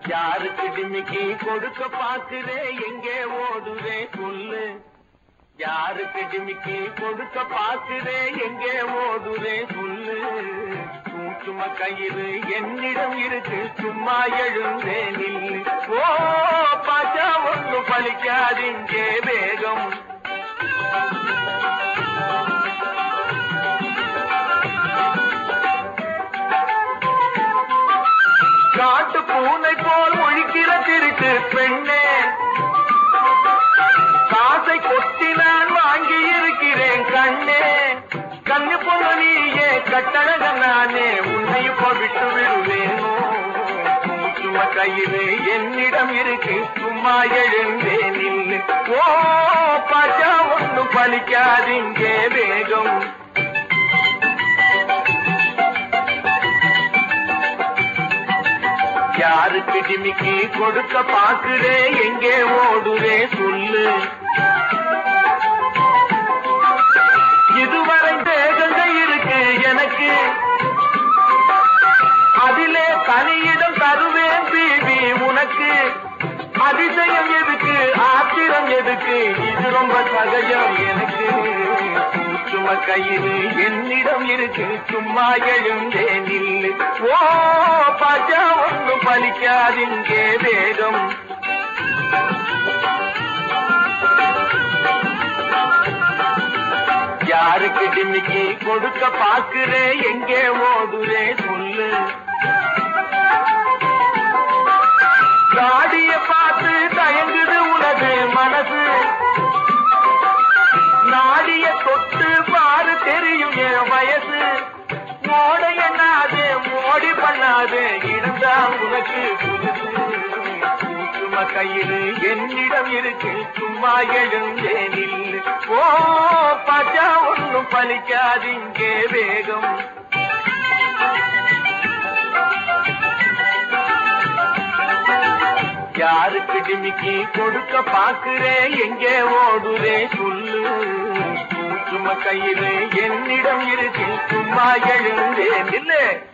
யாருக்கு டிமிக்கி கொடுக்க பாக்குறே எங்கே ஓடுறே சொல்லு யாருக்கு டிமிக்கி கொடுக்க பாக்குறே எங்கே ஓடுறே சொல்லு சும்மா கயிறு என்னிடம் இருக்கு சும்மா எழுந்தே நில்லு ஓ பாச்சா ஒண்ணு பலிக்காதிங்கே வேகம் காட்டு பூனை போல் ஒழிக்கிற திருட்டு பெண்ணே காசை கொட்டி நான் வாங்கி இருக்கிறேன் கண்ணே கண்ணு பொண்ணு நீயே கட்டழக நானே உன்னை இப்போ விட்டு விடுவேனோ சும்மா கயிறு என்னிடம் இருக்கு சும்மா எழுந்தே நில்லு ஓ பாச்சா ஒண்ணு பலிக்காதிங்கே வேகம் யாருக்கு டிமிக்கி கொடுக்க பாக்குறே எங்கே ஓடுறே சொல்லு இதுவரை தேகங்கள் இருக்கு எனக்கு அதிலே தனியிடம் தருவேன் பீபி உனக்கு அதிசயம் எதுக்கு ஆத்திரம் எதுக்கு இது ரொம்ப சகஜம் எனக்கு சும்மா கயிறு என்னிடம் இருக்கு சும்மா எழுந்தே நில்லு ஓ பாச்சா ஒண்ணு பலிக்காதிங்கே வேகம் யாருக்கு டிமிக்கி கொடுக்க பாக்குறே எங்கே ஓடுறே சொல்லு காடிய பார்த்து தயங்குது உனது மனசு நாடிய தொட்டு பாரு தெரியும் என் வயசு மோட என்னாது மோடி பண்ணாது இருந்தா உனக்கு புதுசு சும்மா கையிല് என்னிடம் இருக்கு சும்மா எழுந்தே நில்லு ஓ பச்சா ஒண்ணும் பலிக்காதிங்கே வேகம் யாருக்கு டிமிக்கி கொடுக்க பாக்குறே எங்கே ஓடுறே சொல்லு சும்மா கையிலே என்னிடம் இருக்கு சும்மா எழுந்தே நில்லு